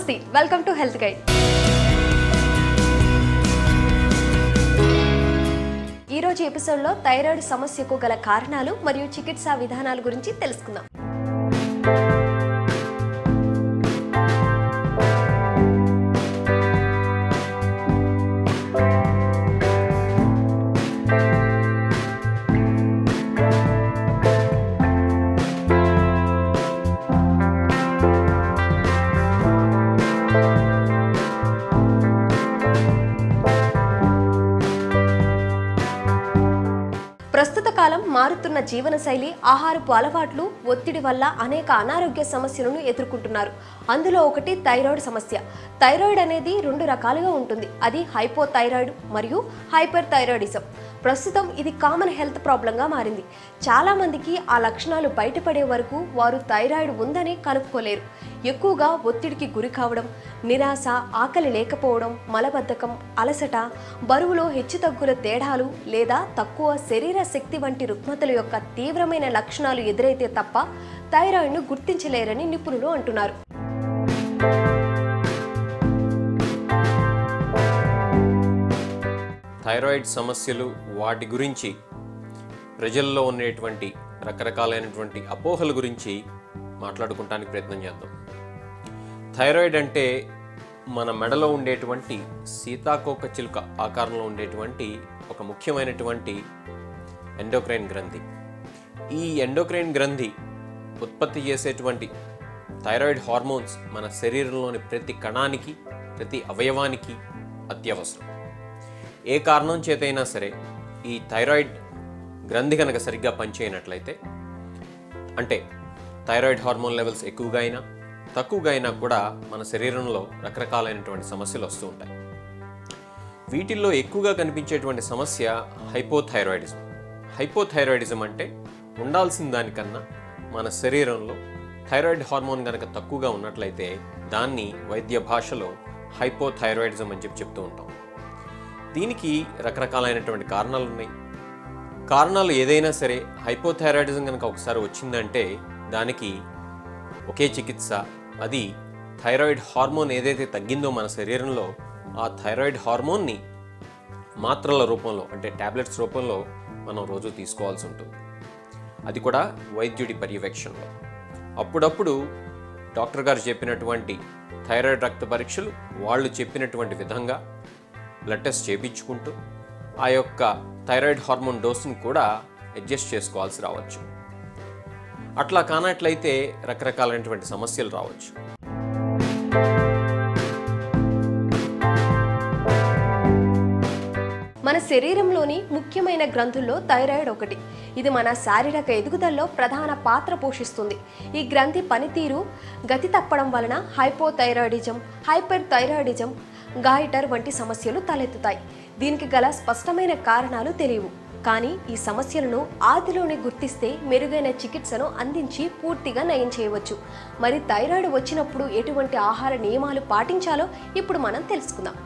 నమస్తే welcome to health guide ఈ రోజు ఎపిసోడ్లో థైరాయిడ్ సమస్యకు గల కారణాలు మరియు చికిత్సా విధానాల గురించి తెలుసుకుందాం ప్రస్తుత కాలం మారుతున్న జీవనశైలి ఆహారపు అలవాట్లు ఒత్తిడి వల్ల అనేక అనారోగ్య సమస్యలను ఎదుర్కొంటున్నారు అందులో ఒకటి థైరాయిడ్ సమస్య థైరాయిడ్ అనేది రెండు రకాలుగా ఉంటుంది అది హైపోథైరాయిడ్ మరియు హైపర్ థైరాయిడిజం ప్రస్తుతం ఇది కామన్ హెల్త్ ప్రాబ్లంగా మారింది చాలా మందికి ఆ లక్షణాలు బయటపడే వరకు వారు థైరాయిడ్ ఉందని కనుక్కోలేరు ఎక్కువగా ఒత్తిడికి గురి కావడం నిరాశ ఆకలి లేకపోవడం మలబద్ధకం అలసట బరువులో హెచ్చుతగ్గుల తేడాలు లేదా తక్కువ శరీర శక్తి వంటి రుగ్మతల యొక్క తీవ్రమైన లక్షణాలు ఎదురైతే తప్ప థైరాయిడ్ను గుర్తించలేరని నిపుణులు అంటున్నారు థైరాయిడ్ సమస్యలు వాటి గురించి ప్రజల్లో ఉండేటువంటి రకరకాలైనటువంటి అపోహల గురించి మాట్లాడుకుంటానికి ప్రయత్నం చేద్దాం థైరాయిడ్ అంటే మన మెడలో ఉండేటువంటి సీతాకోక చిలుక ఆకారంలో ఉండేటువంటి ఒక ముఖ్యమైనటువంటి ఎండోక్రైన్ గ్రంథి ఈ ఎండోక్రైన్ గ్రంథి ఉత్పత్తి చేసేటువంటి థైరాయిడ్ హార్మోన్స్ మన శరీరంలోని ప్రతి కణానికి ప్రతి అవయవానికి అత్యవసరం ఏ కారణం చేతైనా సరే ఈ థైరాయిడ్ గ్రంథి కనుక సరిగ్గా పనిచేయనట్లయితే అంటే థైరాయిడ్ హార్మోన్ లెవెల్స్ ఎక్కువగా అయినా తక్కువగా అయినా కూడా మన శరీరంలో రకరకాలైనటువంటి సమస్యలు వస్తూ ఉంటాయి వీటిల్లో ఎక్కువగా కనిపించేటువంటి సమస్య హైపోథైరాయిడిజం హైపోథైరాయిడిజం అంటే ఉండాల్సిన దానికన్నా మన శరీరంలో థైరాయిడ్ హార్మోన్ కనుక తక్కువగా ఉన్నట్లయితే దాన్ని వైద్య భాషలో హైపోథైరాయిడిజం అని చెప్పి చెప్తూ ఉంటాం దీనికి రకరకాలైనటువంటి కారణాలు ఉన్నాయి కారణాలు ఏదైనా సరే హైపోథైరాయిడిజం కనుక ఒకసారి వచ్చిందంటే దానికి ఒకే చికిత్స అది థైరాయిడ్ హార్మోన్ ఏదైతే తగ్గిందో మన శరీరంలో ఆ థైరాయిడ్ హార్మోన్ని మాత్రల రూపంలో అంటే టాబ్లెట్స్ రూపంలో మనం రోజు తీసుకోవాల్సి ఉంటుంది అది కూడా వైద్యుడి పర్యవేక్షణలో అప్పుడప్పుడు డాక్టర్ గారు చెప్పినటువంటి థైరాయిడ్ రక్త పరీక్షలు వాళ్ళు చెప్పినటువంటి విధంగా బ్లడ్ టెస్ట్ చేయించుకుంటూ ఆ యొక్క థైరాయిడ్ హార్మోన్ డోస్ని కూడా అడ్జస్ట్ చేసుకోవాల్సి రావచ్చు అట్లా కానట్లయితే రకరకాలైనటువంటి సమస్యలు రావచ్చు మన శరీరంలోని ముఖ్యమైన గ్రంథుల్లో థైరాయిడ్ ఒకటి ఇది మన శారీరక ఎదుగుదలలో ప్రధాన పాత్ర పోషిస్తుంది ఈ గ్రంథి పనితీరు గతి తప్పడం వలన హైపోథైరాయిడిజం హైపర్ థైరాయిడిజం గాయిటర్ వంటి సమస్యలు తలెత్తుతాయి దీనికి గల స్పష్టమైన కారణాలు తెలియవు కానీ ఈ సమస్యలను ఆదిలోనే గుర్తిస్తే మెరుగైన చికిత్సను అందించి పూర్తిగా నయం చేయవచ్చు మరి థైరాయిడ్ వచ్చినప్పుడు ఎటువంటి ఆహార నియమాలు పాటించాలో ఇప్పుడు మనం తెలుసుకుందాం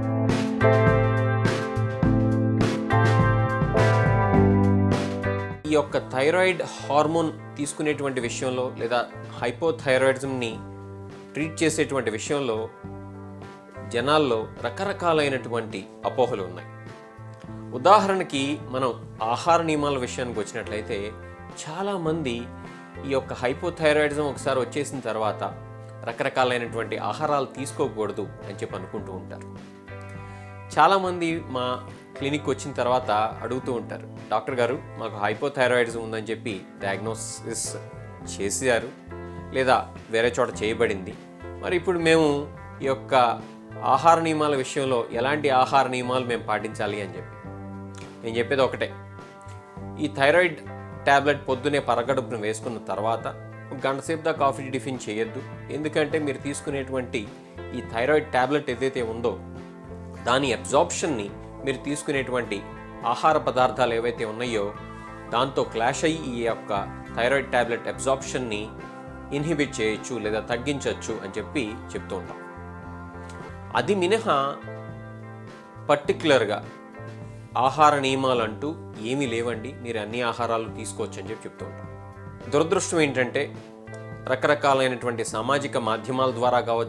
ఈ యొక్క థైరాయిడ్ హార్మోన్ తీసుకునేటువంటి విషయంలో లేదా హైపోథైరాయిడిజంని ట్రీట్ చేసేటువంటి విషయంలో జనాల్లో రకరకాలైనటువంటి అపోహలు ఉన్నాయి ఉదాహరణకి మనం ఆహార నియమాల విషయానికి వచ్చినట్లయితే చాలామంది ఈ యొక్క హైపోథైరాయిడిజం ఒకసారి వచ్చేసిన తర్వాత రకరకాలైనటువంటి ఆహారాలు తీసుకోకూడదు అని చెప్పి అనుకుంటూ ఉంటారు చాలామంది మా క్లినిక్ వచ్చిన తర్వాత అడుగుతూ ఉంటారు డాక్టర్ గారు మాకు హైపోథైరాయిడిజం ఉందని చెప్పి డయాగ్నోసిస్ చేశారు లేదా వేరే చోట చేయబడింది మరి ఇప్పుడు మేము ఈ యొక్క ఆహార నియమాల విషయంలో ఎలాంటి ఆహార నియమాలు మేము పాటించాలి అని చెప్పి నేను చెప్పేది ఒకటే ఈ థైరాయిడ్ ట్యాబ్లెట్ పొద్దునే పరగడుపును వేసుకున్న తర్వాత ఒక గంట సేపు దాకా కాఫీ టిఫిన్ చేయొద్దు ఎందుకంటే మీరు తీసుకునేటువంటి ఈ థైరాయిడ్ ట్యాబ్లెట్ ఏదైతే ఉందో దాని అబ్జార్ప్షన్ని మీరు తీసుకునేటువంటి ఆహార పదార్థాలు ఏవైతే ఉన్నాయో దాంతో క్లాష్ అయ్యి ఈ యొక్క థైరాయిడ్ ట్యాబ్లెట్ అబ్జార్ప్షన్ని ఇన్హిబిట్ చేయొచ్చు లేదా తగ్గించవచ్చు అని చెప్పి చెప్తూ ఉంటాం అది మినహా పర్టికులర్గా ఆహార నియమాలు అంటూ ఏమీ లేవండి మీరు అన్ని ఆహారాలు తీసుకోవచ్చు అని చెప్పి చెప్తూ ఉంటాం దురదృష్టం ఏంటంటే రకరకాలైనటువంటి సామాజిక మాధ్యమాల ద్వారా కావచ్చు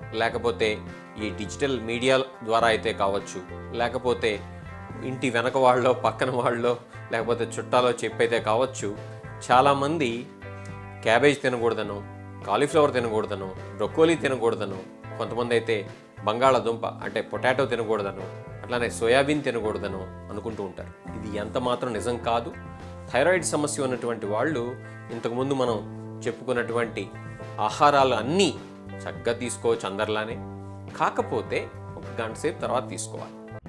లేకపోతే ఈ డిజిటల్ మీడియా ద్వారా అయితే కావచ్చు లేకపోతే ఇంటి వెనక వాళ్ళో పక్కన వాళ్ళో లేకపోతే చుట్టాలో చెప్పైతే కావచ్చు చాలామంది క్యాబేజ్ తినకూడదను కాలీఫ్లవర్ తినకూడదను బ్రొకోలీ తినకూడదను కొంతమంది అయితే బంగాళాదుంప అంటే పొటాటో తినకూడదను అట్లానే సోయాబీన్ తినకూడదను అనుకుంటూ ఉంటారు ఇది ఎంత మాత్రం నిజం కాదు థైరాయిడ్ సమస్య ఉన్నటువంటి వాళ్ళు ఇంతకుముందు మనం చెప్పుకున్నటువంటి ఆహారాలు అన్నీ చక్కగా తీసుకోవచ్చు అందరిలానే కాకపోతే ఒక గంట సేపు తర్వాత తీసుకోవాలి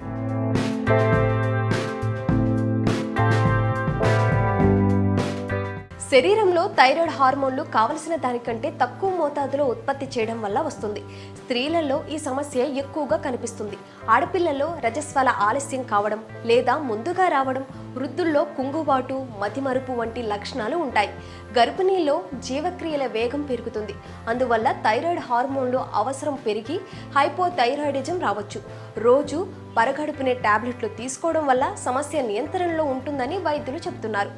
శరీరంలో థైరాయిడ్ హార్మోన్లు కావలసిన దానికంటే తక్కువ మోతాదులో ఉత్పత్తి చేయడం వల్ల వస్తుంది స్త్రీలలో ఈ సమస్య ఎక్కువగా కనిపిస్తుంది ఆడపిల్లల్లో రజస్వల ఆలస్యం కావడం లేదా ముందుగా రావడం వృద్ధుల్లో కుంగుబాటు మతిమరుపు వంటి లక్షణాలు ఉంటాయి గర్భిణీలో జీవక్రియల వేగం పెరుగుతుంది అందువల్ల థైరాయిడ్ హార్మోన్లు అవసరం పెరిగి హైపోథైరాయిడిజం రావచ్చు రోజు పరగడుపునే టాబ్లెట్లు తీసుకోవడం వల్ల సమస్య నియంత్రణలో ఉంటుందని వైద్యులు చెబుతున్నారు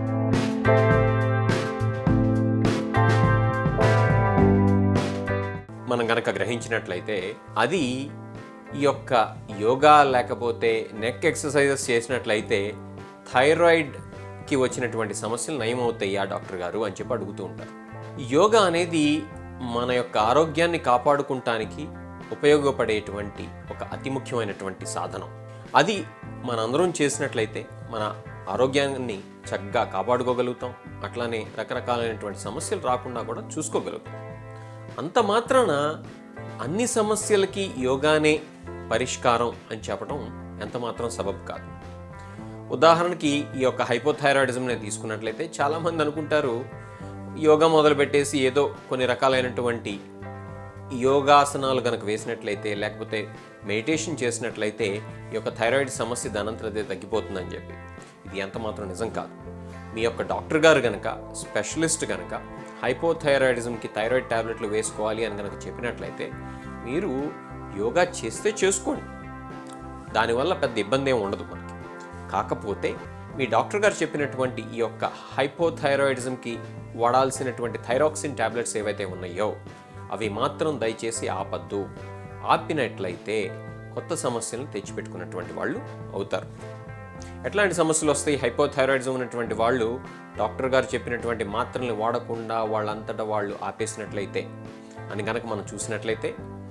మనం గనక గ్రహించినట్లయితే అది ఈ యొక్క యోగా లేకపోతే నెక్ ఎక్సర్సైజెస్ చేసినట్లయితే థైరాయిడ్కి వచ్చినటువంటి సమస్యలు నయమవుతాయా డాక్టర్ గారు అని చెప్పి అడుగుతూ ఉంటారు యోగా అనేది మన యొక్క ఆరోగ్యాన్ని కాపాడుకుంటానికి ఉపయోగపడేటువంటి ఒక అతి ముఖ్యమైనటువంటి సాధనం అది మనందరం చేసినట్లయితే మన ఆరోగ్యాన్ని చక్కగా కాపాడుకోగలుగుతాం అట్లానే రకరకాలైనటువంటి సమస్యలు రాకుండా కూడా చూసుకోగలుగుతాం అంత మాత్రాన అన్ని సమస్యలకి యోగానే పరిష్కారం అని చెప్పడం ఎంత మాత్రం సబబు కాదు ఉదాహరణకి ఈ యొక్క హైపోథైరాయిడిజంని తీసుకున్నట్లయితే చాలామంది అనుకుంటారు యోగా మొదలుపెట్టేసి ఏదో కొన్ని రకాలైనటువంటి యోగాసనాలు కనుక వేసినట్లయితే లేకపోతే మెడిటేషన్ చేసినట్లయితే ఈ యొక్క థైరాయిడ్ సమస్య దానంతరదే తగ్గిపోతుందని చెప్పి ఇది ఎంత మాత్రం నిజం కాదు మీ యొక్క డాక్టర్ గారు గనక స్పెషలిస్ట్ గనక హైపోథైరాయిడిజంకి థైరాయిడ్ టాబ్లెట్లు వేసుకోవాలి అని కనుక చెప్పినట్లయితే మీరు యోగా చేస్తే చేసుకోండి దానివల్ల పెద్ద ఇబ్బంది ఏమి ఉండదు మనకి కాకపోతే మీ డాక్టర్ గారు చెప్పినటువంటి ఈ యొక్క హైపోథైరాయిడిజంకి వాడాల్సినటువంటి థైరాక్సిన్ టాబ్లెట్స్ ఏవైతే ఉన్నాయో అవి మాత్రం దయచేసి ఆపద్దు ఆపినట్లయితే కొత్త సమస్యలను తెచ్చిపెట్టుకున్నటువంటి వాళ్ళు అవుతారు ఎట్లాంటి సమస్యలు వస్తాయి హైపోథైరాయిడిజం ఉన్నటువంటి వాళ్ళు డాక్టర్ గారు చెప్పినటువంటి మాత్రల్ని వాడకుండా వాళ్ళంతటా వాళ్ళు ఆపేసినట్లయితే అని కనుక మనం చూసినట్లయితే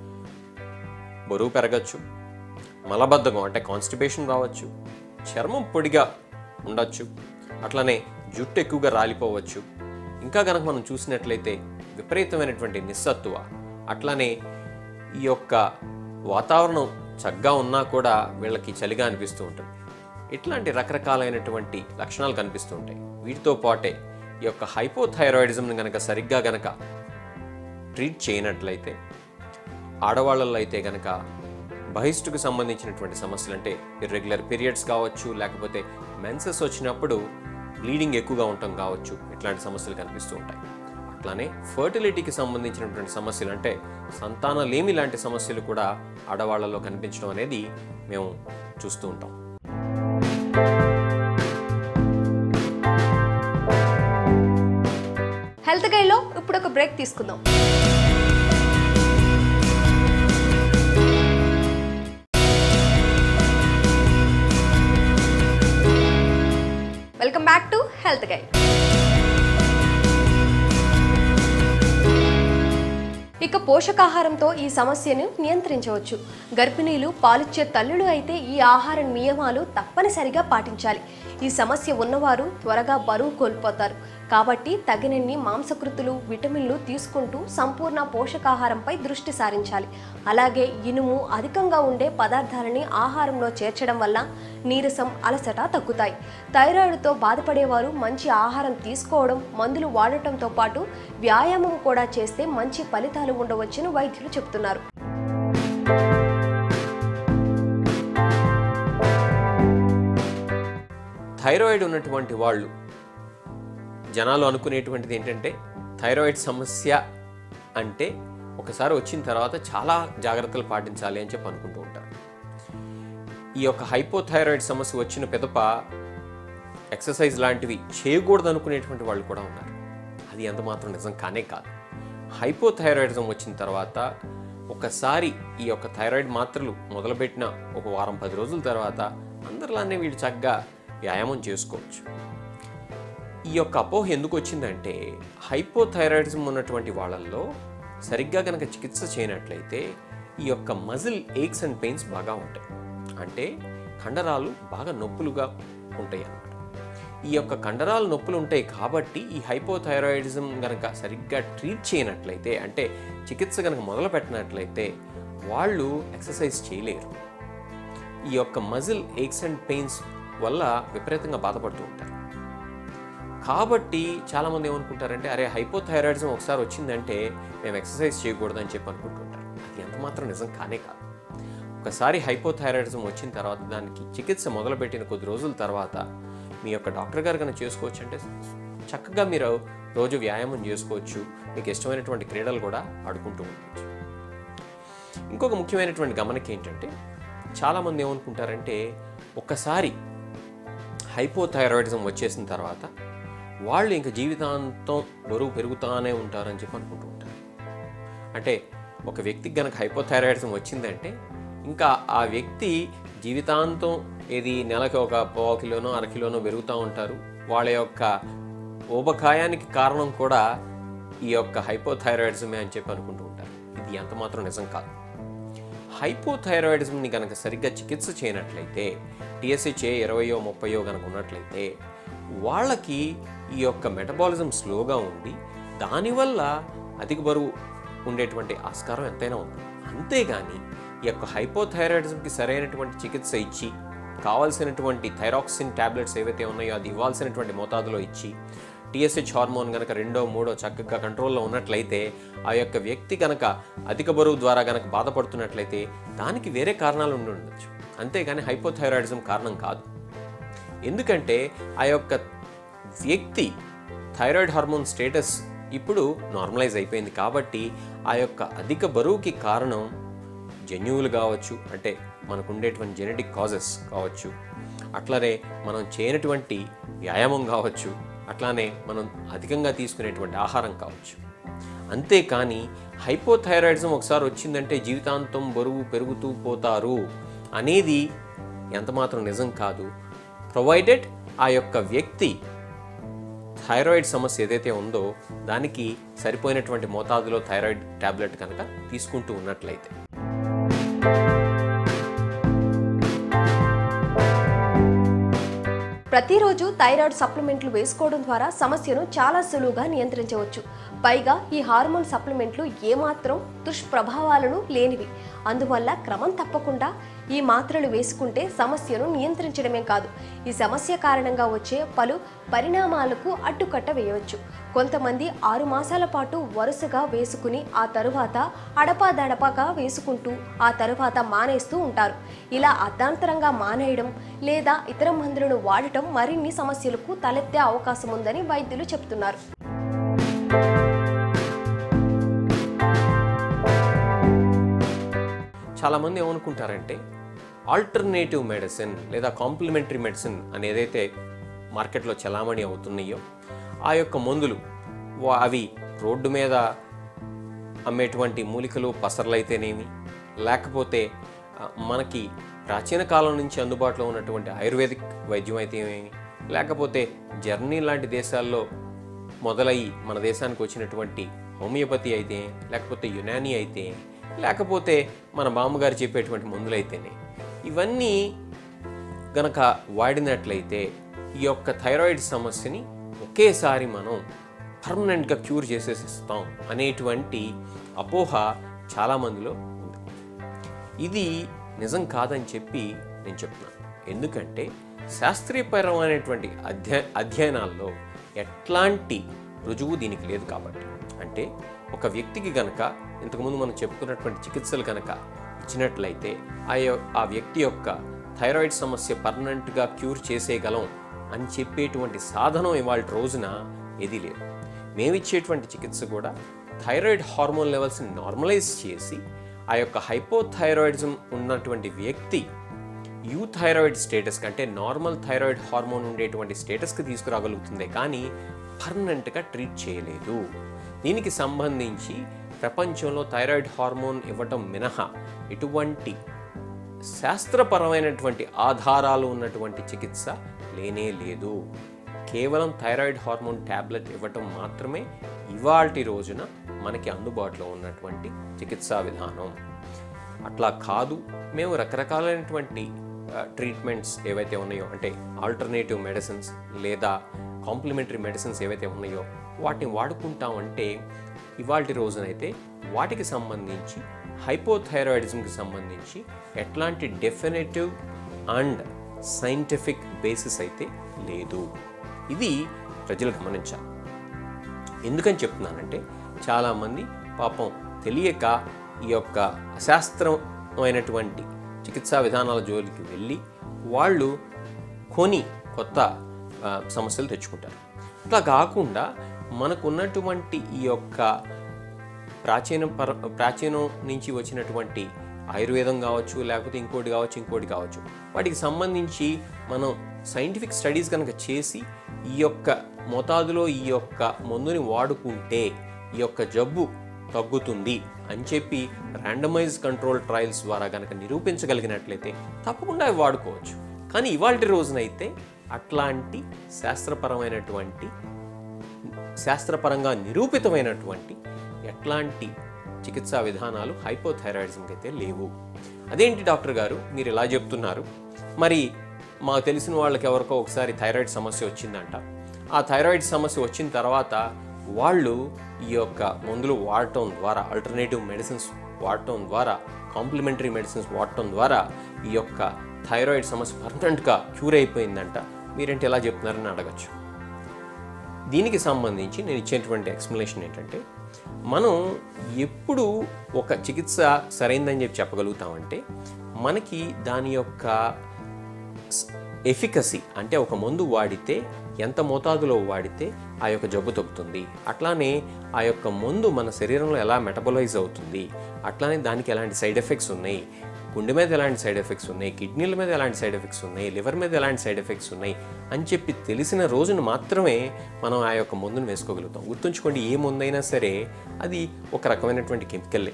బరువు పెరగచ్చు మలబద్ధకం అంటే కాన్స్టిపేషన్ రావచ్చు చర్మం పొడిగా ఉండొచ్చు అట్లనే జుట్టు ఎక్కువగా రాలిపోవచ్చు ఇంకా కనుక మనం చూసినట్లయితే విపరీతమైనటువంటి నిస్సత్తువ అట్లానే ఈ యొక్క వాతావరణం చక్కగా ఉన్నా కూడా వీళ్ళకి చలిగా అనిపిస్తూ ఉంటుంది ఇట్లాంటి రకరకాలైనటువంటి లక్షణాలు కనిపిస్తూ ఉంటాయి వీటితో పాటే ఈ యొక్క హైపోథైరాయిడిజంని గనక సరిగ్గా గనక ట్రీట్ చేయనట్లయితే ఆడవాళ్ళల్లో అయితే గనక బహిష్టుకు సంబంధించినటువంటి సమస్యలు అంటే ఇర్రెగ్యులర్ పీరియడ్స్ కావచ్చు లేకపోతే మెన్సెస్ వచ్చినప్పుడు బ్లీడింగ్ ఎక్కువగా ఉండటం కావచ్చు ఇట్లాంటి సమస్యలు కనిపిస్తూ ఉంటాయి అట్లానే ఫర్టిలిటీకి సంబంధించినటువంటి సమస్యలు అంటే సంతానలేమి లాంటి సమస్యలు కూడా ఆడవాళ్ళలో కనిపించడం అనేది మేము చూస్తూ ఉంటాం హెల్త్ గైడ్లో ఇప్పుడు ఒక బ్రేక్ తీసుకుందాం welcome back to health guide ఇక పోషకాహారంతో ఈ సమస్యను నియంత్రించవచ్చు గర్భిణీలు పాలిచ్చే తల్లులు అయితే ఈ ఆహార నియమాలు తప్పనిసరిగా పాటించాలి ఈ సమస్య ఉన్నవారు త్వరగా బరువు కోల్పోతారు కాబట్టి తగినన్ని మాంసకృతులు విటమిన్లు తీసుకుంటూ సంపూర్ణ పోషకాహారంపై దృష్టి సారించాలి అలాగే ఇనుము అధికంగా ఉండే పదార్థాలని ఆహారంలో చేర్చడం వల్ల నీరసం అలసట తగ్గుతాయి థైరాయిడ్తో బాధపడేవారు మంచి ఆహారం తీసుకోవడం మందులు వాడటంతో పాటు వ్యాయామం కూడా చేస్తే మంచి ఫలితాలు ఉండవచ్చని వైద్యులు చెబుతున్నారు థైరాయిడ్ ఉన్నటువంటి వాళ్ళు జనాలు అనుకునేటువంటిది ఏంటంటే థైరాయిడ్ సమస్య అంటే ఒకసారి వచ్చిన తర్వాత చాలా జాగ్రత్తలు పాటించాలి అని చెప్పి అనుకుంటూ ఉంటారు ఈ యొక్క హైపోథైరాయిడ్ సమస్య వచ్చిన పెదప ఎక్సర్సైజ్ లాంటివి చేయకూడదు అనుకునేటువంటి వాళ్ళు కూడా ఉన్నారు అది ఎంత మాత్రం నిజం కానే కాదు హైపోథైరాయిడిజం వచ్చిన తర్వాత ఒకసారి ఈ యొక్క థైరాయిడ్ మాత్రలు మొదలుపెట్టిన ఒక వారం పది రోజుల తర్వాత అందరిలానే వీళ్ళు చక్కగా వ్యాయామం చేసుకోవచ్చు ఈ యొక్క అపోహ ఎందుకు వచ్చిందంటే హైపోథైరాయిడిజం ఉన్నటువంటి వాళ్ళల్లో సరిగ్గా కనుక చికిత్స చేయనట్లయితే ఈ యొక్క మజిల్ ఏక్స్ అండ్ పెయిన్స్ బాగా ఉంటాయి అంటే కండరాలు బాగా నొప్పులుగా ఉంటాయి అన్నమాట ఈ యొక్క కండరాలు నొప్పులు ఉంటాయి కాబట్టి ఈ హైపోథైరాయిడిజం కనుక సరిగ్గా ట్రీట్ చేయనట్లయితే అంటే చికిత్స కనుక మొదలు పెట్టినట్లయితే వాళ్ళు ఎక్సర్సైజ్ చేయలేరు ఈ యొక్క మజిల్ ఏక్స్ అండ్ పెయిన్స్ వల్ల విపరీతంగా బాధపడుతూ ఉంటారు కాబట్టి చాలామంది ఏమనుకుంటారంటే అరే హైపోథైరాయిడిజం ఒకసారి వచ్చిందంటే మేము ఎక్సర్సైజ్ చేయకూడదని చెప్పి అనుకుంటుంటారు అది ఎంత మాత్రం నిజం కానే కాదు ఒకసారి హైపోథైరాయిడిజం వచ్చిన తర్వాత దానికి చికిత్స మొదలుపెట్టిన కొద్ది రోజుల తర్వాత మీ యొక్క డాక్టర్ గారు కనుక చేసుకోవచ్చు అంటే చక్కగా మీరు రోజు వ్యాయామం చేసుకోవచ్చు మీకు ఇష్టమైనటువంటి క్రీడలు కూడా ఆడుకుంటూ ఉండవచ్చు ఇంకొక ముఖ్యమైనటువంటి గమనిక ఏంటంటే చాలామంది ఏమనుకుంటారంటే ఒక్కసారి హైపోథైరాయిడిజం వచ్చేసిన తర్వాత వాళ్ళు ఇంక జీవితాంతం బరువు పెరుగుతానే ఉంటారని చెప్పి అనుకుంటూ ఉంటారు అంటే ఒక వ్యక్తికి గనక హైపోథైరాయిడిజం వచ్చిందంటే ఇంకా ఆ వ్యక్తి జీవితాంతం ఏది నెలకి ఒక పావు కిలోనో అర కిలోనో పెరుగుతూ ఉంటారు వాళ్ళ యొక్క ఊబకాయానికి కారణం కూడా ఈ యొక్క హైపోథైరాయిడిజమే అని చెప్పి అనుకుంటూ ఉంటారు ఇది ఎంత మాత్రం నిజం కాదు హైపోథైరాయిడిజంని కనుక సరిగ్గా చికిత్స చేయనట్లయితే టీఎస్హెచ్ఏ ఇరవయో ముప్పయో కనుక ఉన్నట్లయితే వాళ్ళకి ఈ యొక్క మెటబాలిజం స్లోగా ఉండి దానివల్ల అధిక బరువు ఉండేటువంటి ఆస్కారం ఎంతైనా ఉంది అంతేగాని ఈ యొక్క హైపోథైరాయిడిజంకి సరైనటువంటి చికిత్స ఇచ్చి కావాల్సినటువంటి థైరాక్సిన్ టాబ్లెట్స్ ఏవైతే ఉన్నాయో అది ఇవ్వాల్సినటువంటి మోతాదులో ఇచ్చి టీఎస్హెచ్ హార్మోన్ కనుక రెండో మూడో చక్కగా కంట్రోల్లో ఉన్నట్లయితే ఆ యొక్క వ్యక్తి కనుక అధిక బరువు ద్వారా కనుక బాధపడుతున్నట్లయితే దానికి వేరే కారణాలు ఉండి ఉండొచ్చు అంతేగాని హైపోథైరాయిడిజం కారణం కాదు ఎందుకంటే ఆ యొక్క వ్యక్తి థైరాయిడ్ హార్మోన్ స్టేటస్ ఇప్పుడు నార్మలైజ్ అయిపోయింది కాబట్టి ఆ యొక్క అధిక బరువుకి కారణం జన్యువులు కావచ్చు అంటే మనకు ఉండేటువంటి జెనెటిక్ కాజెస్ కావచ్చు అట్లనే మనం చేయనటువంటి వ్యాయామం కావచ్చు అట్లానే మనం అధికంగా తీసుకునేటువంటి ఆహారం కావచ్చు అంతేకాని హైపోథైరాయిడిజం ఒకసారి వచ్చిందంటే జీవితాంతం బరువు పెరుగుతూ పోతారు అనేది ఎంతమాత్రం నిజం కాదు ప్రొవైడెడ్ ఆ యొక్క వ్యక్తి థైరాయిడ్ సమస్య ఏదైతే ఉందో దానికి సరిపోయినటువంటి మోతాదులో థైరాయిడ్ టాబ్లెట్ కనుక తీసుకుంటూ ఉన్నట్లయితే ప్రతిరోజు థైరాయిడ్ సప్లిమెంట్లు వేసుకోవడం ద్వారా సమస్యను చాలా సులువుగా నియంత్రించవచ్చు పైగా ఈ హార్మోన్ సప్లిమెంట్లు ఏమాత్రం దుష్ప్రభావాలను లేనివి అందువల్ల క్రమం తప్పకుండా ఈ మాత్రలు వేసుకుంటే సమస్యను నియంత్రించడమే కాదు ఈ సమస్య కారణంగా వచ్చే పలు పరిణామాలకు అడ్డుకట్ట వేయవచ్చు కొంతమంది ఆరు మాసాల పాటు వరుసగా వేసుకుని ఆ తరువాత అడపాదడపాగా వేసుకుంటూ ఆ తరువాత మానేస్తూ ఉంటారు ఇలా అర్ధాంతరంగా మానేయడం లేదా ఇతర మందులను వాడటం మరిన్ని సమస్యలకు తలెత్తే అవకాశం ఉందని వైద్యులు చెప్తున్నారు చాలామంది ఏమనుకుంటారంటే ఆల్టర్నేటివ్ మెడిసిన్ లేదా కాంప్లిమెంటరీ మెడిసిన్ అని ఏదైతే మార్కెట్లో చలామణి అవుతున్నాయో ఆ యొక్క మందులు వా- అవి రోడ్డు మీద అమ్మేటువంటి మూలికలు పసర్లైతేనేమి లేకపోతే ఆ, మనకి ప్రాచీన కాలం నుంచి అందుబాటులో ఉన్నటువంటి ఆయుర్వేదిక్ వైద్యం అయితేనేమి లేకపోతే జర్మనీ లాంటి దేశాల్లో మొదలయ్యి మన దేశానికి వచ్చినటువంటి హోమియోపతి అయితే లేకపోతే యునానీ అయితే లేకపోతే మన బామ్మగారు చెప్పేటువంటి మందులైతేనే ఇవన్నీ గనక వాడినట్లయితే ఈ యొక్క థైరాయిడ్ సమస్యని ఒకేసారి మనం పర్మనెంట్గా క్యూర్ చేసేసిస్తాం అనేటువంటి అపోహ చాలామందిలో ఉంది ఇది నిజం కాదని చెప్పి నేను చెప్తున్నాను ఎందుకంటే శాస్త్రీయపరమైనటువంటి అధ్య అధ్యయనాల్లో ఎట్లాంటి రుజువు దీనికి లేదు కాబట్టి అంటే ఒక వ్యక్తికి గనక ఇంతకుముందు మనం చెప్పుకున్నటువంటి చికిత్సలు కనుక ఇచ్చినట్లయితే ఆ యొ- ఆ వ్యక్తి యొక్క థైరాయిడ్ సమస్య పర్మనెంట్గా క్యూర్ చేసేయగలం అని చెప్పేటువంటి సాధనం ఇవాళ రోజున ఏదీ లేదు మేమిచ్చేటువంటి చికిత్స కూడా థైరాయిడ్ హార్మోన్ లెవెల్స్ని నార్మలైజ్ చేసి ఆ యొక్క హైపోథైరాయిడిజం ఉన్నటువంటి వ్యక్తి యూ థైరాయిడ్ స్టేటస్ కంటే నార్మల్ థైరాయిడ్ హార్మోన్ ఉండేటువంటి స్టేటస్కి తీసుకురాగలుగుతుంది కానీ పర్మనెంట్గా ట్రీట్ చేయలేదు దీనికి సంబంధించి ప్రపంచంలో థైరాయిడ్ హార్మోన్ ఇవ్వటం మినహా ఎటువంటి శాస్త్రపరమైనటువంటి ఆధారాలు ఉన్నటువంటి చికిత్స లేనే లేదు కేవలం థైరాయిడ్ హార్మోన్ ట్యాబ్లెట్ ఇవ్వటం మాత్రమే ఇవాల్టి రోజున మనకి అందుబాటులో ఉన్నటువంటి చికిత్సా విధానం అట్లా కాదు మేము రకరకాలైనటువంటి ట్రీట్మెంట్స్ ఏవైతే ఉన్నాయో అంటే ఆల్టర్నేటివ్ మెడిసిన్స్ లేదా కాంప్లిమెంటరీ మెడిసిన్స్ ఏవైతే ఉన్నాయో వాటిని వాడుకుంటామంటే ఇవాళ రోజునైతే వాటికి సంబంధించి హైపోథైరాయిడిజంకి సంబంధించి ఎట్లాంటి డెఫినెటివ్ అండ్ సైంటిఫిక్ బేసిస్ అయితే లేదు ఇది ప్రజలు గమనించాలి ఎందుకని చెప్తున్నానంటే చాలామంది పాపం తెలియక ఈ యొక్క అశాస్త్రమైనటువంటి చికిత్సా విధానాల జోలికి వెళ్ళి వాళ్ళు కొని కొత్త ఆ, సమస్యలు తెచ్చుకుంటారు ఇట్లా కాకుండా మనకున్నటువంటి ఈ యొక్క ప్రాచీన పర ప్రాచీనం నుంచి వచ్చినటువంటి ఆయుర్వేదం కావచ్చు లేకపోతే ఇంకోటి కావచ్చు ఇంకోటి కావచ్చు వాటికి సంబంధించి మనం సైంటిఫిక్ స్టడీస్ కనుక చేసి ఈ యొక్క మోతాదులో ఈ యొక్క మందుని వాడుకుంటే ఈ యొక్క జబ్బు తగ్గుతుంది అని చెప్పి ర్యాండమైజ్ కంట్రోల్ ట్రయల్స్ ద్వారా కనుక నిరూపించగలిగినట్లయితే తప్పకుండా అవి వాడుకోవచ్చు కానీ ఇవాళ రోజునైతే అట్లాంటి శాస్త్రపరమైనటువంటి శాస్త్రపరంగా నిరూపితమైనటువంటి ఎట్లాంటి చికిత్సా విధానాలు హైపోథైరాయిడిజంకి అయితే లేవు అదేంటి డాక్టర్ గారు మీరు ఇలా చెప్తున్నారు మరి మాకు తెలిసిన వాళ్ళకి ఎవరికో ఒకసారి థైరాయిడ్ సమస్య వచ్చిందంట ఆ థైరాయిడ్ సమస్య వచ్చిన తర్వాత వాళ్ళు ఈ యొక్క మందులు వాడటం ద్వారా ఆల్టర్నేటివ్ మెడిసిన్స్ వాడటం ద్వారా కాంప్లిమెంటరీ మెడిసిన్స్ వాడటం ద్వారా ఈ యొక్క థైరాయిడ్ సమస్య పర్మనెంట్గా క్యూర్ అయిపోయిందంట మీరేంటి ఎలా చెప్తున్నారని అడగచ్చు దీనికి సంబంధించి నేను ఇచ్చేటువంటి ఎక్స్ప్లెనేషన్ ఏంటంటే మనం ఎప్పుడు ఒక చికిత్స సరైందని చెప్పి చెప్పగలుగుతామంటే మనకి దాని యొక్క ఎఫికసీ అంటే ఒక మందు వాడితే ఎంత మోతాదులో వాడితే ఆ యొక్క జబ్బు తగ్గుతుంది అట్లానే ఆ యొక్క మందు మన శరీరంలో ఎలా మెటబలైజ్ అవుతుంది అట్లానే దానికి ఎలాంటి సైడ్ ఎఫెక్ట్స్ ఉన్నాయి గుండె మీద ఎలాంటి సైడ్ ఎఫెక్ట్స్ ఉన్నాయి కిడ్నీల మీద ఎలాంటి సైడ్ ఎఫెక్ట్స్ ఉన్నాయి లివర్ మీద ఎలాంటి సైడ్ ఎఫెక్ట్స్ ఉన్నాయి అని చెప్పి తెలిసిన రోజున మాత్రమే మనం ఆ యొక్క మందును వేసుకోగలుగుతాం గుర్తుంచుకోండి ఏ మందైనా సరే అది ఒక రకమైనటువంటి కెమికల్లే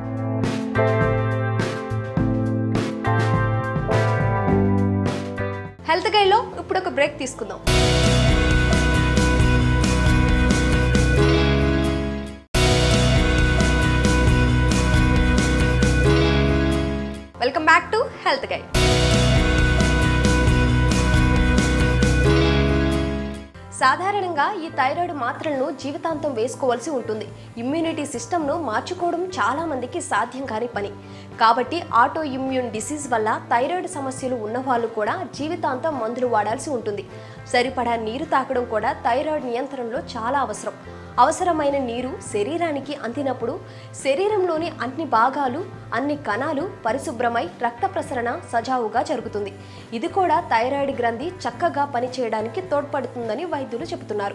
హెల్త్ గైడ్లో ఇప్పుడు ఒక బ్రేక్ తీసుకుందాం welcome back to health guide సాధారణంగా ఈ థైరాయిడ్ మాత్రలను జీవితాంతం వేసుకోవాల్సి ఉంటుంది ఇమ్యూనిటీ సిస్టమ్ను మార్చుకోవడం చాలా మందికి సాధ్యం కాని పని కాబట్టి ఆటో ఇమ్యూన్ డిసీజ్ వల్ల థైరాయిడ్ సమస్యలు ఉన్నవాళ్ళు కూడా జీవితాంతం మందులు వాడాల్సి ఉంటుంది సరిపడా నీరు తాగడం కూడా థైరాయిడ్ నియంత్రణలో చాలా అవసరం అవసరమైన నీరు శరీరానికి అందినప్పుడు శరీరంలోని అన్ని భాగాలు అన్ని కణాలు పరిశుభ్రమై రక్త ప్రసరణ సజావుగా జరుగుతుంది ఇది కూడా థైరాయిడ్ గ్రంథి చక్కగా పనిచేయడానికి తోడ్పడుతుందని వైద్యులు చెబుతున్నారు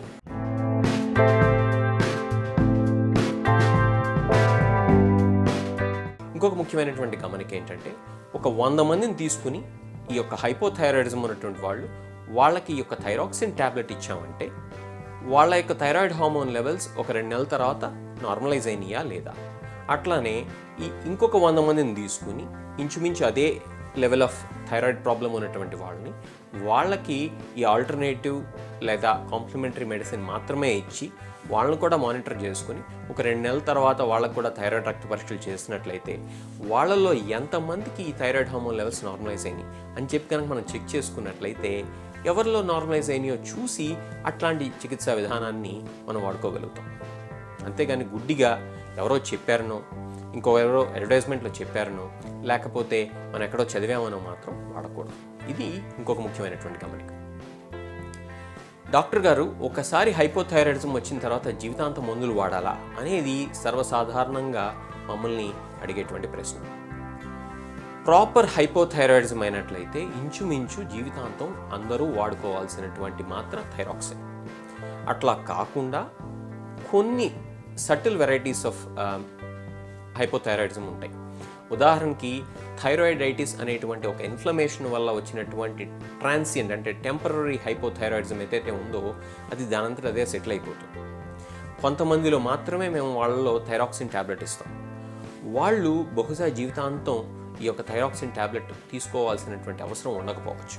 ఇంకొక ముఖ్యమైనటువంటి గమనిక ఏంటంటే ఒక వంద మందిని తీసుకుని ఈ యొక్క హైపోథైరాయిడిజం ఉన్నటువంటి వాళ్ళు వాళ్ళకి ఈ యొక్క థైరాక్సిన్ ట్యాబ్లెట్ ఇచ్చామంటే వాళ్ళ యొక్క థైరాయిడ్ హార్మోన్ లెవెల్స్ ఒక రెండు నెలల తర్వాత నార్మలైజ్ అయినాయా లేదా అట్లానే ఈ ఇంకొక వంద మందిని తీసుకుని ఇంచుమించు అదే లెవెల్ ఆఫ్ థైరాయిడ్ ప్రాబ్లం ఉన్నటువంటి వాళ్ళని వాళ్ళకి ఈ ఆల్టర్నేటివ్ లేదా కాంప్లిమెంటరీ మెడిసిన్ మాత్రమే ఇచ్చి వాళ్ళని కూడా మానిటర్ చేసుకుని ఒక రెండు నెలల తర్వాత వాళ్ళకు కూడా థైరాయిడ్ రక్త పరీక్షలు చేసినట్లయితే వాళ్ళలో ఎంతమందికి ఈ థైరాయిడ్ హార్మోన్ లెవెల్స్ నార్మలైజ్ అయినాయి అని చెప్పి కనుక మనం చెక్ చేసుకున్నట్లయితే ఎవరిలో నార్మలైజ్ అయినాయో చూసి అట్లాంటి చికిత్సా విధానాన్ని మనం వాడుకోగలుగుతాం అంతేగాని గుడ్డిగా ఎవరో చెప్పారనో ఇంకో ఎవరో అడ్వర్టైజ్మెంట్లో చెప్పారనో లేకపోతే మనం ఎక్కడో చదివామనో మాత్రం వాడకూడదు ఇది ఇంకొక ముఖ్యమైనటువంటి గమనిక డాక్టర్ గారు ఒకసారి హైపోథైరాయిడిజం వచ్చిన తర్వాత జీవితాంతం మందులు వాడాలా అనేది సర్వసాధారణంగా మమ్మల్ని అడిగేటువంటి ప్రశ్న ప్రాపర్ హైపోథైరాయిడిజం అయినట్లయితే ఇంచుమించు జీవితాంతం అందరూ వాడుకోవాల్సినటువంటి మాత్ర థైరాక్సిన్ అట్లా కాకుండా కొన్ని సటిల్ వెరైటీస్ ఆఫ్ హైపోథైరాయిడిజం ఉంటాయి ఉదాహరణకి థైరాయిడైటిస్ అనేటువంటి ఒక ఇన్ఫ్లమేషన్ వల్ల వచ్చినటువంటి ట్రాన్సియంట్ అంటే టెంపరీ హైపోథైరాయిడిజం ఏదైతే ఉందో అది దానంతట అదే సెటిల్ అయిపోతుంది కొంతమందిలో మాత్రమే మేము వాళ్ళలో థైరాక్సిన్ ట్యాబ్లెట్ ఇస్తాం వాళ్ళు బహుశా జీవితాంతం ఈ యొక్క థైరాక్సిన్ ట్యాబ్లెట్ తీసుకోవాల్సినటువంటి అవసరం ఉండకపోవచ్చు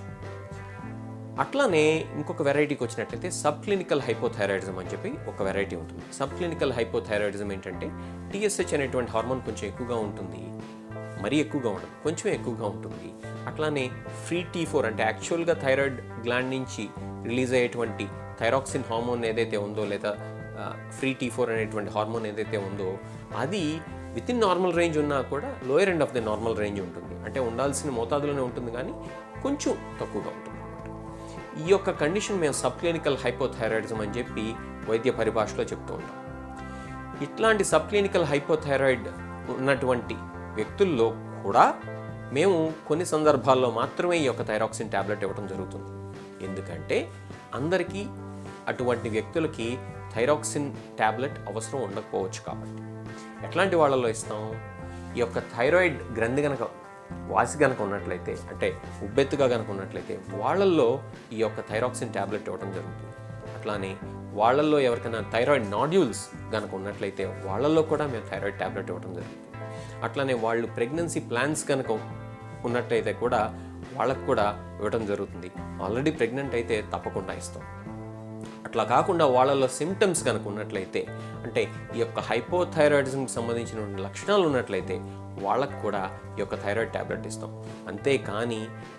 అట్లానే ఇంకొక వెరైటీకి వచ్చినట్లయితే సబ్ క్లినికల్ హైపోథైరాయిడిజం అని చెప్పి ఒక వెరైటీ ఉంటుంది సబ్ క్లినికల్ హైపోథైరాయిడిజం ఏంటంటే టీఎస్హెచ్ అనేటువంటి హార్మోన్ కొంచెం ఎక్కువగా ఉంటుంది మరీ ఎక్కువగా ఉండదు కొంచెం ఎక్కువగా ఉంటుంది అట్లానే ఫ్రీ టీ ఫోర్ అంటే యాక్చువల్గా థైరాయిడ్ గ్లాండ్ నుంచి రిలీజ్ అయ్యేటువంటి థైరాక్సిన్ హార్మోన్ ఏదైతే ఉందో లేదా ఫ్రీ టీ ఫోర్ అనేటువంటి హార్మోన్ ఏదైతే ఉందో అది విత్ ఇన్ నార్మల్ రేంజ్ ఉన్నా కూడా lower end of the normal range ఉంటుంది అంటే ఉండాల్సిన మోతాదులోనే ఉంటుంది కానీ కొంచెం తక్కువగా ఉంటుంది ఈ యొక్క కండిషన్ మేము సబ్ క్లినికల్ హైపోథైరాయిడిజం అని చెప్పి వైద్య పరిభాషలో చెప్తూ ఉంటాం ఇట్లాంటి సబ్ క్లినికల్ హైపోథైరాయిడ్ ఉన్నటువంటి వ్యక్తుల్లో కూడా మేము కొన్ని సందర్భాల్లో మాత్రమే ఈ యొక్క థైరాక్సిన్ ట్యాబ్లెట్ ఇవ్వడం జరుగుతుంది ఎందుకంటే అందరికీ అటువంటి వ్యక్తులకి థైరాక్సిన్ ట్యాబ్లెట్ అవసరం ఉండకపోవచ్చు కాబట్టి ఎట్లాంటి వాళ్ళలో ఇస్తాం ఈ యొక్క థైరాయిడ్ గ్రంథి కనుక వాసి కనుక ఉన్నట్లయితే అంటే ఉబ్బెత్తుగా కనుక ఉన్నట్లయితే వాళ్ళల్లో ఈ యొక్క థైరాక్సిన్ ట్యాబ్లెట్ ఇవ్వడం జరుగుతుంది అట్లానే వాళ్ళల్లో ఎవరికైనా థైరాయిడ్ నాడ్యూల్స్ కనుక ఉన్నట్లయితే వాళ్ళల్లో కూడా మేము థైరాయిడ్ ట్యాబ్లెట్ ఇవ్వడం జరుగుతుంది అట్లానే వాళ్ళు ప్రెగ్నెన్సీ ప్లాన్స్ కనుక ఉన్నట్లయితే కూడా వాళ్ళకు కూడా ఇవ్వడం జరుగుతుంది ఆల్రెడీ ప్రెగ్నెంట్ అయితే తప్పకుండా ఇస్తాం అట్లా కాకుండా వాళ్ళలో సిమ్టమ్స్ కనుక ఉన్నట్లయితే అంటే ఈ యొక్క హైపోథైరాయిడిజంకి సంబంధించిన లక్షణాలు ఉన్నట్లయితే వాళ్ళకు కూడా ఈ యొక్క థైరాయిడ్ ట్యాబ్లెట్ ఇస్తాం అంతేకాని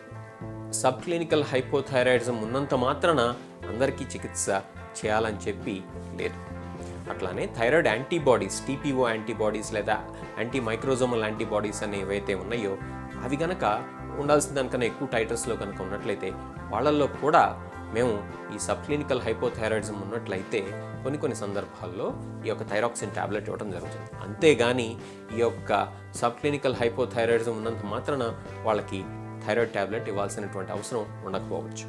సబ్ క్లినికల్ హైపోథైరాయిడిజం ఉన్నంత మాత్రాన అందరికీ చికిత్స చేయాలని చెప్పి లేదు అట్లానే థైరాయిడ్ యాంటీబాడీస్ టీపీఓ యాంటీబాడీస్ లేదా యాంటీ మైక్రోజోమల్ యాంటీబాడీస్ అని ఏవైతే ఉన్నాయో అవి కనుక ఉండాల్సిన దానికన్నా ఎక్కువ టైటర్స్లో కనుక ఉన్నట్లయితే వాళ్ళల్లో కూడా మేము ఈ సబ్ క్లినికల్ హైపోథైరాయిడిజం ఉన్నట్లయితే కొన్ని కొన్ని సందర్భాల్లో ఈ యొక్క థైరాక్సిన్ ట్యాబ్లెట్ ఇవ్వడం జరుగుతుంది అంతేగాని ఈ యొక్క సబ్ క్లినికల్ హైపోథైరాయిడిజం ఉన్నంత మాత్రాన వాళ్ళకి థైరాయిడ్ ట్యాబ్లెట్ ఇవ్వాల్సినటువంటి అవసరం ఉండకపోవచ్చు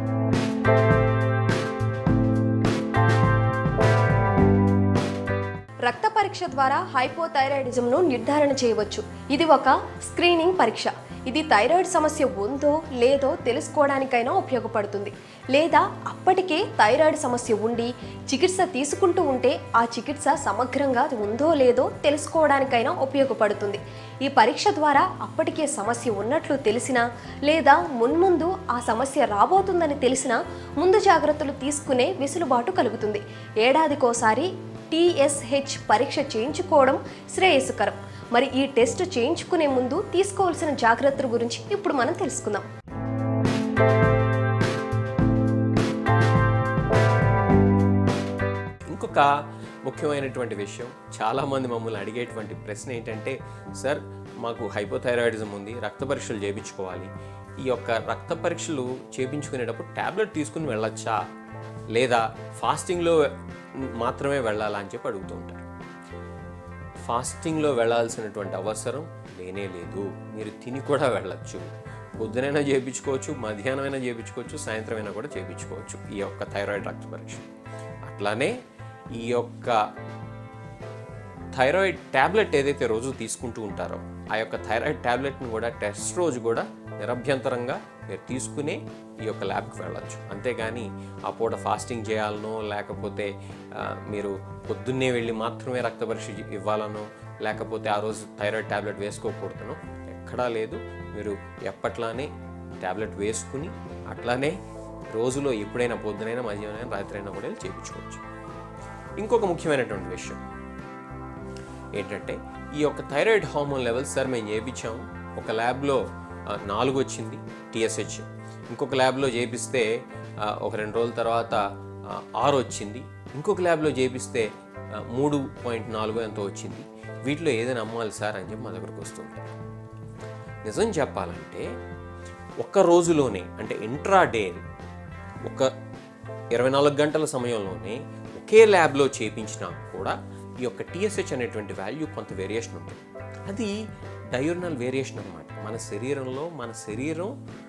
రక్త పరీక్ష ద్వారా హైపోథైరాయిడిజంను నిర్ధారణ చేయవచ్చు ఇది ఒక స్క్రీనింగ్ పరీక్ష ఇది థైరాయిడ్ సమస్య ఉందో లేదో తెలుసుకోవడానికైనా ఉపయోగపడుతుంది లేదా అప్పటికే థైరాయిడ్ సమస్య ఉండి చికిత్స తీసుకుంటూ ఉంటే ఆ చికిత్స సమగ్రంగా ఉందో లేదో తెలుసుకోవడానికైనా ఉపయోగపడుతుంది ఈ పరీక్ష ద్వారా అప్పటికే సమస్య ఉన్నట్లు తెలిసినా లేదా మున్ముందు ఆ సమస్య రాబోతుందని తెలిసినా ముందు జాగ్రత్తలు తీసుకునే వెసులుబాటు కలుగుతుంది ఏడాదికోసారి టీఎస్హెచ్ పరీక్ష చేయించుకోవడం శ్రేయస్కరం మరి ఈ టెస్ట్ చేయించుకునే ముందు తీసుకోవాల్సిన జాగ్రత్తల గురించి ఇప్పుడు మనం తెలుసుకుందాం ఇంకొక ముఖ్యమైనటువంటి విషయం చాలామంది మమ్మల్ని అడిగేటువంటి ప్రశ్న ఏంటంటే సార్ మాకు హైపోథైరాయిడిజం ఉంది రక్త పరీక్షలు చేయించుకోవాలి ఈ యొక్క రక్త పరీక్షలు చేయించుకునేటప్పుడు ట్యాబ్లెట్ తీసుకుని వెళ్ళొచ్చా లేదా ఫాస్టింగ్లో మాత్రమే వెళ్ళాలా అని చెప్పి అడుగుతూ ఉంటారు ఫాస్టింగ్లో వెళ్ళాల్సినటువంటి అవసరం లేనే లేదు మీరు తిని కూడా వెళ్ళొచ్చు పొద్దునైనా చేయించుకోవచ్చు మధ్యాహ్నమైనా చేయించుకోవచ్చు సాయంత్రమైనా కూడా చేయించుకోవచ్చు ఈ యొక్క థైరాయిడ్ రక్త పరీక్ష అట్లానే ఈ యొక్క థైరాయిడ్ ట్యాబ్లెట్ ఏదైతే రోజు తీసుకుంటూ ఉంటారో ఆ యొక్క థైరాయిడ్ ట్యాబ్లెట్ని కూడా టెస్ట్ రోజు కూడా నిరభ్యంతరంగా మీరు తీసుకునే ఈ యొక్క ల్యాబ్కి వెళ్ళొచ్చు అంతేగాని ఆ పూట ఫాస్టింగ్ చేయాలనో లేకపోతే ఆ, మీరు పొద్దున్నే వెళ్ళి మాత్రమే రక్త పరీక్ష ఇవ్వాలనో లేకపోతే ఆ రోజు థైరాయిడ్ ట్యాబ్లెట్ వేసుకోకూడదనో ఎక్కడా లేదు మీరు ఎప్పట్లానే ట్యాబ్లెట్ వేసుకుని అట్లానే రోజులో ఎప్పుడైనా పొద్దునైనా మధ్యాహ్నం రాత్రి అయినా కూడా వెళ్ళి చేయించుకోవచ్చు ఇంకొక ముఖ్యమైనటువంటి విషయం ఏంటంటే ఈ యొక్క థైరాయిడ్ హార్మోన్ లెవెల్స్ సార్ మేము చేయించాము ఒక ల్యాబ్లో ఆ, నాలుగు వచ్చింది టీఎస్హెచ్ ఇంకొక ల్యాబ్లో చేపిస్తే ఆ, ఒక రెండు రోజుల తర్వాత ఆ, ఆరు వచ్చింది ఇంకొక ల్యాబ్లో చేపిస్తే ఆ, మూడు పాయింట్ నాలుగు ఎంతో వచ్చింది వీటిలో ఏదైనా అమ్మాలి సార్ అని చెప్పి మా దగ్గరకు వస్తుంటారు నిజం చెప్పాలంటే ఒక్క రోజులోనే అంటే ఇంట్రా డే ఒక ఇరవై నాలుగు గంటల సమయంలోనే ఒకే ల్యాబ్లో చేపించినా కూడా ఈ యొక్క టీఎస్హెచ్ అనేటువంటి వాల్యూ కొంత వేరియేషన్ ఉంటుంది అది డయోర్నల్ వేరియేషన్ అన్నమాట మన శరీరంలో మన శరీరం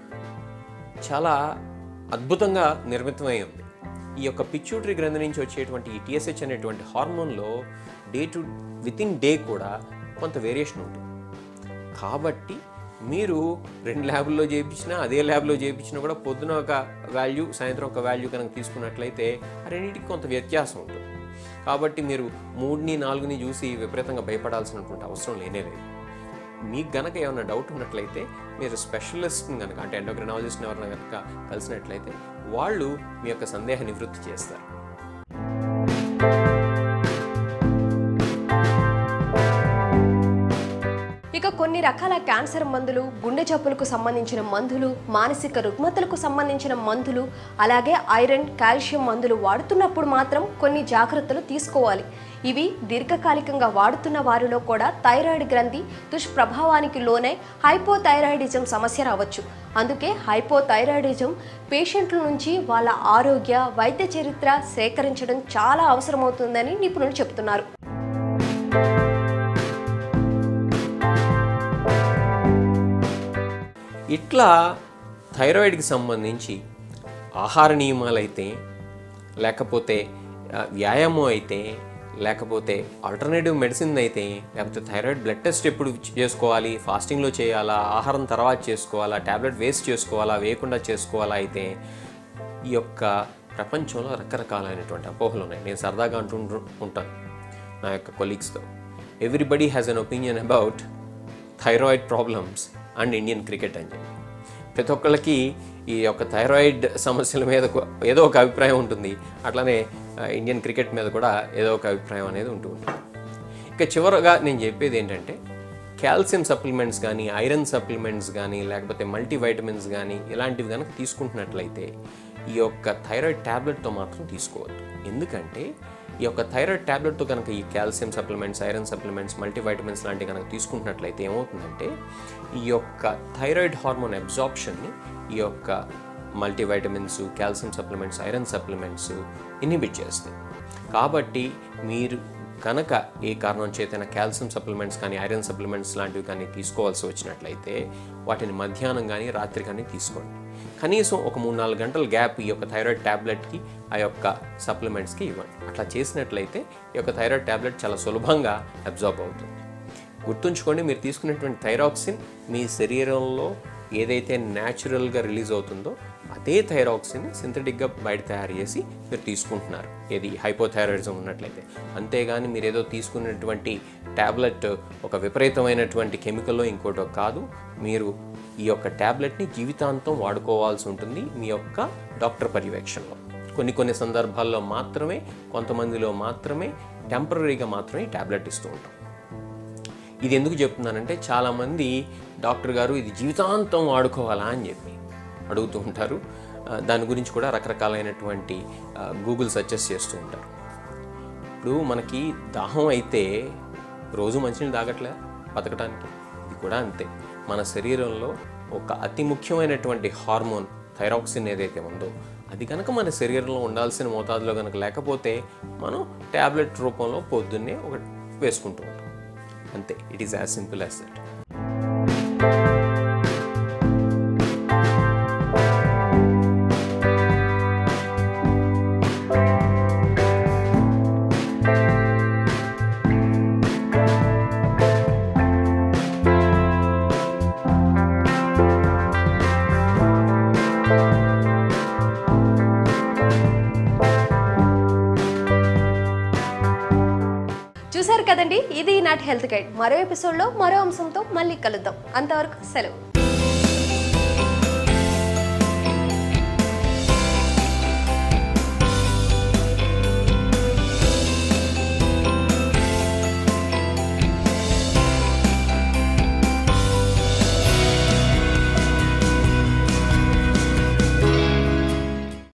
చాలా అద్భుతంగా నిర్మితమై ఉంది ఈ యొక్క పిచ్యూటరీ గ్రంథి నుంచి వచ్చేటువంటి ఈ టీఎస్హెచ్ అనేటువంటి హార్మోన్లో day to within day కూడా కొంత వేరియేషన్ ఉంటుంది కాబట్టి మీరు రెండు ల్యాబ్లో చేయించినా అదే ల్యాబ్లో చేయించినా కూడా పొద్దున ఒక వాల్యూ సాయంత్రం ఒక వాల్యూ కనుక తీసుకున్నట్లయితే ఆ రెండింటికి కొంత వ్యత్యాసం ఉంటుంది కాబట్టి మీరు మూడుని నాలుగుని చూసి విపరీతంగా భయపడాల్సినటువంటి అవసరం లేనే లేదు మీకు గనక ఏమైనా డౌట్ ఉన్నట్లయితే మీరు స్పెషలిస్ట్ని కనుక అంటే ఎండోక్రినాలజిస్ట్ని ఎవరైనా కనుక కలిసినట్లయితే వాళ్ళు మీ యొక్క సందేహ నివృత్తి చేస్తారు ఇక కొన్ని రకాల క్యాన్సర్ మందులు గుండె జబ్బులకు సంబంధించిన మందులు మానసిక రుగ్మతలకు సంబంధించిన మందులు అలాగే ఐరన్ కాల్షియం మందులు వాడుతున్నప్పుడు మాత్రం కొన్ని జాగ్రత్తలు తీసుకోవాలి ఇవి దీర్ఘకాలికంగా వాడుతున్న వారిలో కూడా థైరాయిడ్ గ్రంథి దుష్ప్రభావానికి లోనై హైపోథైరాయిడిజం సమస్య రావచ్చు అందుకే హైపోథైరాయిడిజం పేషెంట్ల నుంచి వాళ్ళ ఆరోగ్య వైద్య చరిత్ర సేకరించడం చాలా అవసరమవుతుందని నిపుణులు చెబుతున్నారు ఇట్లా థైరాయిడ్కి సంబంధించి ఆహార నియమాలు అయితే లేకపోతే ఆ, వ్యాయామం అయితే లేకపోతే ఆల్టర్నేటివ్ మెడిసిన్ అయితే లేకపోతే థైరాయిడ్ బ్లడ్ టెస్ట్ ఎప్పుడు చేసుకోవాలి ఫాస్టింగ్లో చేయాలా ఆహారం తర్వాత చేసుకోవాలా ట్యాబ్లెట్ వేస్ట్ చేసుకోవాలా వేయకుండా చేసుకోవాలా అయితే ఈ యొక్క ప్రపంచంలో రకరకాలైనటువంటి అపోహలు ఉన్నాయి నేను సరదాగా అంటూ ఉంటాను నా యొక్క కొలీగ్స్తో everybody has an opinion about thyroid problems and Indian cricket అని చెప్పి ప్రతి ఒక్కళ్ళకి ఈ యొక్క థైరాయిడ్ సమస్యల మీద కొ- ఏదో ఒక అభిప్రాయం ఉంటుంది అట్లానే ఆ, ఇండియన్ క్రికెట్ మీద కూడా ఏదో ఒక అభిప్రాయం అనేది ఉంటూ ఉంటుంది ఇక చివరగా నేను చెప్పేది ఏంటంటే కాల్షియం సప్లిమెంట్స్ కానీ ఐరన్ సప్లిమెంట్స్ కానీ లేకపోతే మల్టీవైటమిన్స్ కానీ ఇలాంటివి కనుక తీసుకుంటున్నట్లయితే ఈ యొక్క థైరాయిడ్ ట్యాబ్లెట్తో మాత్రం తీసుకోవద్దు ఎందుకంటే ఈ యొక్క థైరాయిడ్ ట్యాబ్లెట్తో కనుక ఈ calcium supplements iron supplements multivitamins లాంటివి కనుక తీసుకుంటున్నట్లయితే ఏమవుతుందంటే ఈ యొక్క థైరాయిడ్ హార్మోన్ అబ్జార్ప్షన్ని ఈ యొక్క multivitamins calcium supplements iron supplements inhibit చేస్తాయి కాబట్టి మీరు కనుక ఏ కారణం చేతైనా కాల్షియం సప్లిమెంట్స్ కానీ ఐరన్ సప్లిమెంట్స్ లాంటివి కానీ తీసుకోవాల్సి వచ్చినట్లయితే వాటిని మధ్యాహ్నం కానీ రాత్రి కానీ తీసుకోండి కనీసం ఒక మూడు నాలుగు గంటల గ్యాప్ ఈ యొక్క థైరాయిడ్ ట్యాబ్లెట్కి ఆ యొక్క సప్లిమెంట్స్కి ఇవ్వండి అట్లా చేసినట్లయితే ఈ యొక్క థైరాయిడ్ ట్యాబ్లెట్ చాలా సులభంగా అబ్జార్బ్ అవుతుంది గుర్తుంచుకోండి మీరు తీసుకునేటువంటి థైరాక్సిన్ మీ శరీరంలో ఏదైతే న్యాచురల్గా రిలీజ్ అవుతుందో అదే థైరాక్సిన్ సింథటిక్గా బయట తయారు చేసి మీరు తీసుకుంటున్నారు ఏది హైపోథైరాయిడిజం ఉన్నట్లయితే అంతేగాని మీరు ఏదో తీసుకున్నటువంటి ట్యాబ్లెట్ ఒక విపరీతమైనటువంటి కెమికల్లో ఇంకోటో కాదు మీరు ఈ యొక్క ట్యాబ్లెట్ని జీవితాంతం వాడుకోవాల్సి ఉంటుంది మీ యొక్క డాక్టర్ పర్యవేక్షణలో కొన్ని కొన్ని సందర్భాల్లో మాత్రమే కొంతమందిలో మాత్రమే టెంపరీగా మాత్రమే ఈ ట్యాబ్లెట్ ఇస్తూ ఉంటాం ఇది ఎందుకు చెప్తున్నానంటే చాలామంది డాక్టర్ గారు ఇది జీవితాంతం వాడుకోవాలా అని చెప్పి అడుగుతూ ఉంటారు ఆ, దాని గురించి కూడా రకరకాలైనటువంటి ఆ, గూగుల్ సజెస్ట్ చేస్తూ ఉంటారు ఇప్పుడు మనకి దాహం అయితే రోజు మంచినీళ్ళు తాగట్లే బతకడానికి ఇది కూడా అంతే మన శరీరంలో ఒక అతి ముఖ్యమైనటువంటి హార్మోన్ థైరాక్సిన్ ఏదైతే ఉందో అది కనుక మన శరీరంలో ఉండాల్సిన మోతాదులో కనుక లేకపోతే మనం ట్యాబ్లెట్ రూపంలో పొద్దున్నే ఒక వేసుకుంటూ ఉంటాం అంతే it is as simple as that చూశారు కదండి ఇది ఈనాటి హెల్త్ గైడ్ మరో ఎపిసోడ్లో మరో అంశంతో మళ్ళీ కలుద్దాం అంతవరకు సెలవు